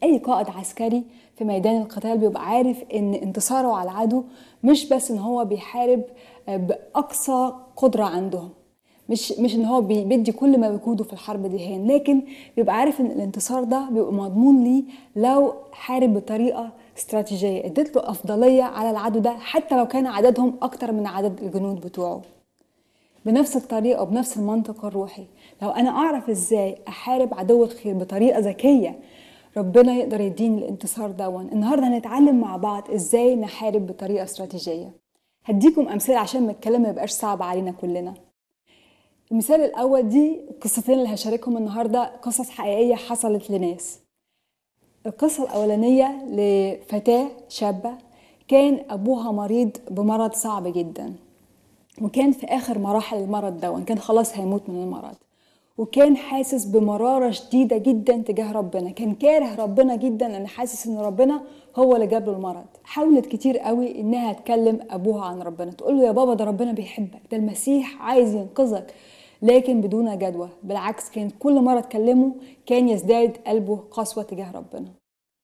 اي قائد عسكري في ميدان القتال بيبقى عارف ان انتصاره على العدو مش بس ان هو بيحارب باقصى قدره عندهم مش مش ان هو بي- بيدي كل ما بيقوده في الحرب دي هين لكن بيبقى عارف ان الانتصار ده بيبقى مضمون ليه لو حارب بطريقه استراتيجيه اديت له افضليه على العدو ده حتى لو كان عددهم اكتر من عدد الجنود بتوعه بنفس الطريقة وبنفس المنطق الروحي لو أنا أعرف إزاي أحارب عدو الخير بطريقة ذكية ربنا يقدر يديني الانتصار دون النهاردة هنتعلم مع بعض إزاي نحارب بطريقة استراتيجية هديكم أمثلة عشان ما الكلام ما يبقاش صعب علينا كلنا المثال الأول دي القصتين اللي هشاركهم النهاردة قصص حقيقية حصلت لناس القصة الأولانية لفتاة شابة كان أبوها مريض بمرض صعب جدا وكان في آخر مراحل المرض ده كان خلاص هيموت من المرض وكان حاسس بمرارة شديدة جدا تجاه ربنا كان كاره ربنا جدا لأن حاسس إن ربنا هو اللي جاب له المرض حاولت كتير قوي إنها تكلم أبوها عن ربنا تقول له يا بابا ده ربنا بيحبك ده المسيح عايز ينقذك لكن بدون جدوى بالعكس كان كل مرة تكلمه كان يزداد قلبه قسوة تجاه ربنا